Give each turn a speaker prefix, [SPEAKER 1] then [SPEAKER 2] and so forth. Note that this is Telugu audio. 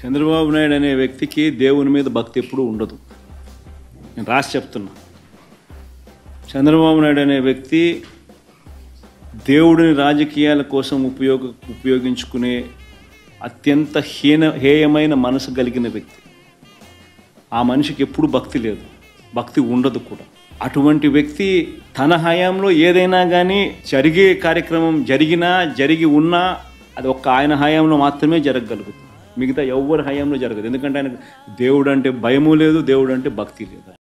[SPEAKER 1] చంద్రబాబు నాయుడు అనే వ్యక్తికి దేవుని మీద భక్తి ఎప్పుడూ ఉండదు నేను రాసి చెప్తున్నా చంద్రబాబు నాయుడు అనే వ్యక్తి దేవుడిని రాజకీయాల కోసం ఉపయోగ ఉపయోగించుకునే అత్యంత హీన హేయమైన మనసు కలిగిన వ్యక్తి ఆ మనిషికి ఎప్పుడు భక్తి లేదు భక్తి ఉండదు కూడా అటువంటి వ్యక్తి తన హయాంలో ఏదైనా కానీ జరిగే కార్యక్రమం జరిగినా జరిగి ఉన్నా అది ఒక్క ఆయన హయాంలో మాత్రమే జరగగలుగుతుంది మిగతా ఎవరి హయాంలో జరగదు ఎందుకంటే ఆయనకు దేవుడు అంటే భయము లేదు దేవుడు అంటే భక్తి లేదు